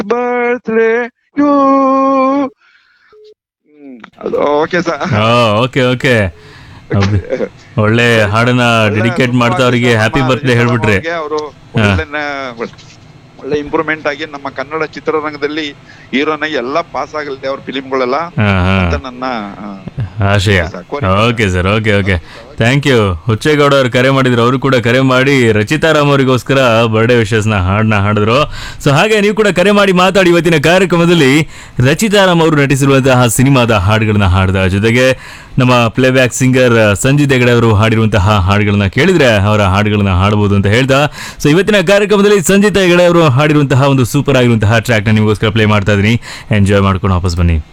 Birthday you ಅದು okay sir okay okay ಒಳ್ಳೆ ಹಾಡನ್ನ ಡೆಡಿಕೇಟ್ ಮಾಡ್ತಾ ಅವರಿಗೆ ಹ್ಯಾಪಿ ಬರ್ತ್ಡೇ ಹೇಳ್ಬಿಟ್ರಿ ಅವರು ಒಳ್ಳೆ ಇಂಪ್ರೂವ್ಮೆಂಟ್ ಆಗಿ ನಮ್ಮ ಕನ್ನಡ ಚಿತ್ರರಂಗದಲ್ಲಿ ಹೀರೋನಾಗಿ ಎಲ್ಲ ಪಾಸ್ ಆಗಲಿ ಅವ್ರ ಫಿಲಿಮ್ಗಳೆಲ್ಲ ಹಾ ಹಾ ಅಂತ ನನ್ನ ಆ, ಆಶಯ ಸರ್, ಕೋರಿಕೆ. Okay sir okay okay thank you Huchegowda ಅವ್ರು ಕರೆ ಮಾಡಿದ್ರು ಅವರು ಕೂಡ ಕರೆ ಮಾಡಿ ರಚಿತಾ ರಾಮ್ ಅವರಿಗೋಸ್ಕರ ಬರ್ಡೇ ವಿಶಸ್ನ ಹಾಡನ್ನ ಹಾಡಿದ್ರು ಸೊ ಹಾಗೆ ನೀವು ಕೂಡ ಕರೆ ಮಾಡಿ ಮಾತಾಡಿ ಇವತ್ತಿನ ಕಾರ್ಯಕ್ರಮದಲ್ಲಿ ರಚಿತಾ ರಾಮ್ ಅವರು ನಟಿಸಿರುವಂತಹ ಸಿನಿಮಾದ ಹಾಡುಗಳನ್ನ ಹಾಡಿದ ಜೊತೆಗೆ ನಮ್ಮ ಪ್ಲೇಬ್ಯಾಕ್ ಸಿಂಗರ್ ಸಂಜಿತ್ ಹೆಗಡೆ ಅವರು ಹಾಡಿರುವಂತಹ ಹಾಡುಗಳನ್ನ ಕೇಳಿದ್ರೆ ಅವರ ಹಾಡುಗಳನ್ನ ಹಾಡಬಹುದು ಅಂತ ಹೇಳ್ತಾ ಸೊ ಇವತ್ತಿನ ಕಾರ್ಯಕ್ರಮದಲ್ಲಿ ಸಂಜಿತ್ ಹೆಗಡೆ ಅವರು ಹಾಡಿರುವಂತಹ ಒಂದು ಸೂಪರ್ ಆಗಿರುವಂತಹ ಟ್ರ್ಯಾಕ್ನ ನಿಮಗೋಸ್ಕರ ಪ್ಲೇ ಮಾಡ್ತಾ ಇದ್ದೀನಿ ಎಂಜಾಯ್ ಮಾಡ್ಕೊಂಡು ವಾಪಸ್ ಬನ್ನಿ